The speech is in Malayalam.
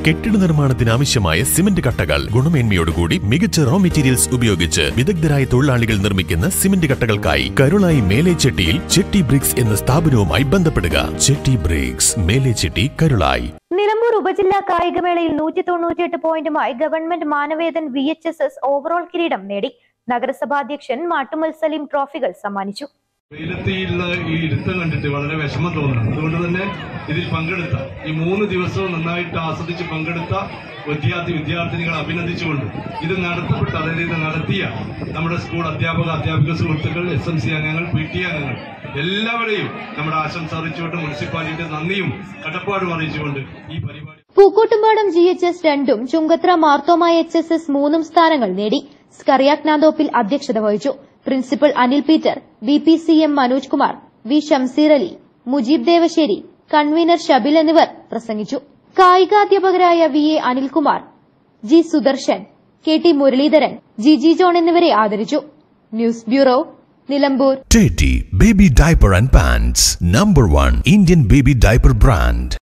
കെട്ടിട നിർമ്മാണത്തിന് ആവശ്യമായ സിമന്റ് കട്ടകൾ ഗുണമേന്മയോടുകൂടി മികച്ച റോ മെറ്റീരിയൽസ് ഉപയോഗിച്ച് വിദഗ്ധരായ തൊഴിലാളികൾ നിർമ്മിക്കുന്ന സിമന്റ് കട്ടകൾക്കായി കരുളായി മേലേച്ചെട്ടിയിൽ ചെട്ടി ബ്രിക്സ് എന്ന സ്ഥാപനവുമായി ബന്ധപ്പെടുക ചെട്ടി ബ്രിക്സ് മേലേച്ചെട്ടി കരുളായി നിലമ്പൂർ ഉപജില്ലാ കായികമേളയിൽ നൂറ്റി തൊണ്ണൂറ്റിയെട്ട് പോയിന്റുമായി government Manavedan V H S S overall കിരീടം നേടി നഗരസഭാധ്യക്ഷൻ മാട്ടുമൽ സലീം ട്രോഫികൾ സമ്മാനിച്ചു വെയിലത്തിയുള്ള ഈ ഇരുത്തം കണ്ടിട്ട് വളരെ വിഷമം തോന്നുന്നു അതുകൊണ്ട് തന്നെ ഇതിൽ പങ്കെടുത്ത ഈ മൂന്ന് ദിവസവും നന്നായിട്ട് ആസ്വദിച്ച് പങ്കെടുത്ത വിദ്യാർത്ഥി വിദ്യാർത്ഥിനികളെ അഭിനന്ദിച്ചുകൊണ്ട് ഇത് നടത്തപ്പെട്ട അതായത് ഇത് നടത്തിയ നമ്മുടെ സ്കൂൾ അധ്യാപക അധ്യാപിക സുഹൃത്തുക്കൾ എസ് എം സി അംഗങ്ങൾ പി ടി അംഗങ്ങൾ എല്ലാവരെയും നമ്മുടെ ആശംസ അറിയിച്ചുകൊണ്ട് മുനിസിപ്പാലിറ്റിയുടെ നന്ദിയും കടപ്പാടും അറിയിച്ചുകൊണ്ട് ഈ പരിപാടി പൂക്കോട്ടുംപാടം ജി എച്ച് എസ് രണ്ടും Chungathara Marthoma H S S മൂന്നും സ്ഥാനങ്ങൾ നേടി സ്കറിയാക് നാന്തോപ്പിൽ അധ്യക്ഷത വഹിച്ചു principal Anil Peter V P C M Manoj Kumar V Shamseer Ali Mujeeb Devassery convener Shabil എന്നിവർ പ്രസംഗിച്ചു കായികാധ്യാപകരായ V A Anilkumar G Sudarshan K T Muraleedharan G G John എന്നിവരെ ആദരിച്ചു news bureau Nilambur Teddy Baby Diaper and Pants, number one Indian baby diaper brand.